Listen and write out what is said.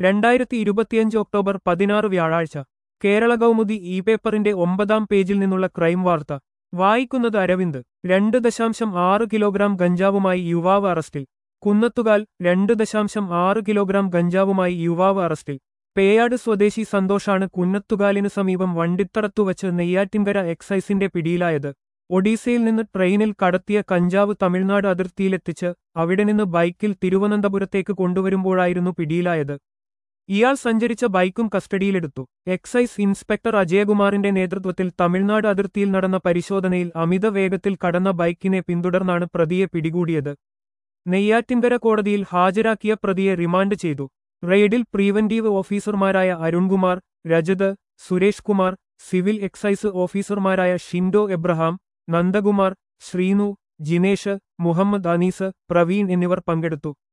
രണ്ടായിരത്തി ഇരുപത്തിയഞ്ച് ഒക്ടോബർ പതിനാറ് വ്യാഴാഴ്ച കേരള കൗമുദി ഇ പേപ്പറിന്റെ ഒമ്പതാം പേജിൽ നിന്നുള്ള ക്രൈം വാർത്ത വായിക്കുന്നത് അരവിന്ദ് രണ്ട് ദശാംശം ആറ് കിലോഗ്രാം ഗഞ്ചാവുമായി യുവാവ് അറസ്റ്റിൽ കുന്നത്തുകാൽ രണ്ട് ദശാംശം ആറ് കിലോഗ്രാം ഗഞ്ചാവുമായി യുവാവ് അറസ്റ്റിൽ പേയാട് സ്വദേശി സന്തോഷാണ് കുന്നത്തുകാലിനു സമീപം വണ്ടിത്തടത്തുവച്ച് നെയ്യാറ്റിൻകര എക്സൈസിന്റെ പിടിയിലായത് ഒഡീസയിൽ നിന്ന് ട്രെയിനിൽ കടത്തിയ കഞ്ചാവ് തമിഴ്നാട് അതിർത്തിയിലെത്തിച്ച് അവിടെ നിന്ന് ബൈക്കിൽ തിരുവനന്തപുരത്തേക്ക് കൊണ്ടുവരുമ്പോഴായിരുന്നു പിടിയിലായത് ഇയാൾ സഞ്ചരിച്ച ബൈക്കും കസ്റ്റഡിയിലെടുത്തു എക്സൈസ് ഇൻസ്പെക്ടർ അജയകുമാറിന്റെ നേതൃത്വത്തിൽ തമിഴ്നാട് അതിർത്തിയിൽ നടന്ന പരിശോധനയിൽ അമിത വേഗത്തിൽ കടന്ന ബൈക്കിനെ പിന്തുടർന്നാണ് പ്രതിയെ പിടികൂടിയത് നെയ്യാറ്റിൻകര കോടതിയിൽ ഹാജരാക്കിയ പ്രതിയെ റിമാൻഡ് ചെയ്തു റെയ്ഡിൽ പ്രീവന്റീവ് ഓഫീസർമാരായ അരുൺകുമാർ രജത് സുരേഷ് കുമാർ സിവിൽ എക്സൈസ് ഓഫീസർമാരായ ഷിൻഡോ എബ്രഹാം നന്ദകുമാർ ശ്രീനു ജിനേഷ് മുഹമ്മദ് അനീസ് പ്രവീൺ എന്നിവർ പങ്കെടുത്തു